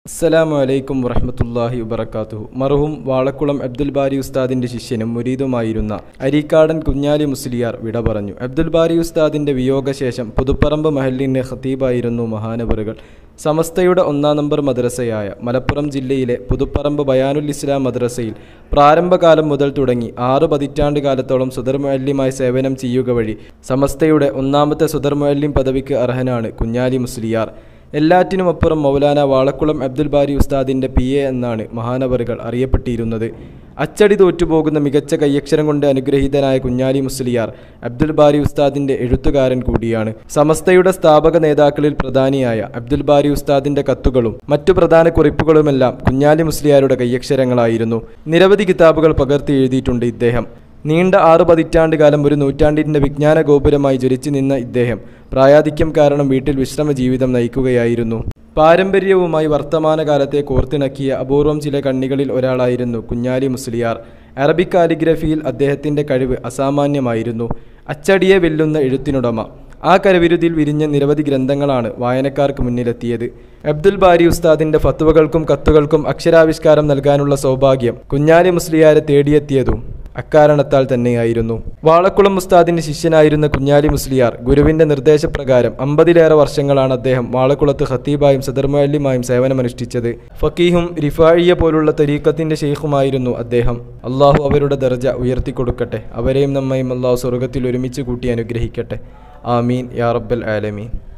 അസ്സലാമു അലൈക്കും വറഹമത്തല്ലാഹി വബർക്കാത്തുഹു മർഹൂം വാളക്കുളം അബ്ദുൽ ബാരി ഉസ്താദിന്റെ ശിഷ്യനും മുരീദുമായിരുന്ന അരീക്കാടൻ കുഞ്ഞാലി മുസ്ലിയാർ വിട പറഞ്ഞു അബ്ദുൽ ബാരി ഉസ്താദിന്റെ വിയോഗശേഷം പുതുപ്പറമ്പ് മഹലിന്റെ ഖത്തീബായിരുന്നു മഹാനവറുകൾ സമസ്തയുടെ ഒന്നാം നമ്പർ മദ്രസയായ മലപ്പുറം ജില്ലയിലെ പുതുപ്പറമ്പ് ബയാനുൽ ഇസ്ലാം മദ്രസയിൽ പ്രാരംഭകാലം മുതൽ തുടങ്ങി ആറു പതിറ്റാണ്ട് കാലത്തോളം സുദർ മുഅല്ലിമായി സേവനം ചെയ്യുക വഴി സമസ്തയുടെ ഒന്നാമത്തെ സുദർ മുഅല്ലിം പദവിക്ക് അർഹനാണ് കുഞ്ഞാലി മുസ്ലിയാർ എല്ലാറ്റിനുമപ്പുറം മൗലാന വാളക്കുളം അബ്ദുൽ ബാരി ഉസ്താദിന്റെ പി എ എന്നാണ് മഹാനവറുകൾ അറിയപ്പെട്ടിരുന്നത് അച്ചടി തോറ്റുപോകുന്ന മികച്ച കയ്യക്ഷരം കൊണ്ട് അനുഗ്രഹീതനായ കുഞ്ഞാലി മുസ്ലിയാർ അബ്ദുൽ ബാരി ഉസ്താദിന്റെ എഴുത്തുകാരൻ കൂടിയാണ് സമസ്തയുടെ സ്ഥാപക നേതാക്കളിൽ പ്രധാനിയായ അബ്ദുൽ ബാരി ഉസ്താദിന്റെ കത്തുകളും മറ്റു പ്രധാന കുറിപ്പുകളുമെല്ലാം കുഞ്ഞാലി മുസ്ലിയാരുടെ കയ്യക്ഷരങ്ങളായിരുന്നു നിരവധി കിതാബുകൾ പകർത്തി എഴുതിയിട്ടുണ്ട് ഇദ്ദേഹം നീണ്ട ആറു പതിറ്റാണ്ട് കാലം ഒരു നൂറ്റാണ്ടിൻ്റെ വിജ്ഞാന ഗോപുരമായി ജ്വലിച്ചു നിന്ന ഇദ്ദേഹം പ്രായാധിക്യം കാരണം വീട്ടിൽ വിശ്രമ ജീവിതം നയിക്കുകയായിരുന്നു പാരമ്പര്യവുമായി വർത്തമാനകാലത്തെ കോർത്തിണക്കിയ അപൂർവം ചില കണ്ണികളിൽ ഒരാളായിരുന്നു കുഞ്ഞാലി മുസ്ലിയാർ അറബിക് കാലിഗ്രഫിയിൽ അദ്ദേഹത്തിൻ്റെ കഴിവ് അസാമാന്യമായിരുന്നു അച്ചടിയെ വെല്ലുന്ന എഴുത്തിനുടമ ആ കരവിരുതിൽ വിരിഞ്ഞ നിരവധി ഗ്രന്ഥങ്ങളാണ് വായനക്കാർക്ക് മുന്നിലെത്തിയത് അബ്ദുൽ ബാരി ഉസ്താദിന്റെ ഫത്വകൾക്കും കത്തുകൾക്കും അക്ഷരാവിഷ്കാരം നൽകാനുള്ള സൗഭാഗ്യം കുഞ്ഞാലി മുസ്ലിയാരെ തേടിയെത്തിയതും അക്കാരണത്താൽ തന്നെയായിരുന്നു വാളക്കുളം ഉസ്താദിന്റെ ശിഷ്യനായിരുന്ന കുഞ്ഞാലി മുസ്ലിയാർ ഗുരുവിന്റെ നിർദ്ദേശപ്രകാരം അമ്പതിലേറെ വർഷങ്ങളാണ് അദ്ദേഹം വാളക്കുളത്ത് ഖത്തീബായും സദർമുഅല്ലിമായും സേവനമനുഷ്ഠിച്ചത് ഫക്കീഹും റിഫായിയ പോലുള്ള തരീക്കത്തിന്റെ ഷെയ്ഖുമായിരുന്നു അദ്ദേഹം അള്ളാഹു അവരുടെ ദർജ ഉയർത്തിക്കൊടുക്കട്ടെ അവരെയും നമ്മയും അള്ളാഹു സ്വർഗത്തിൽ ഒരുമിച്ച് കൂട്ടി അനുഗ്രഹിക്കട്ടെ ആമീൻ യാ റബ്ബൽ ആലമീൻ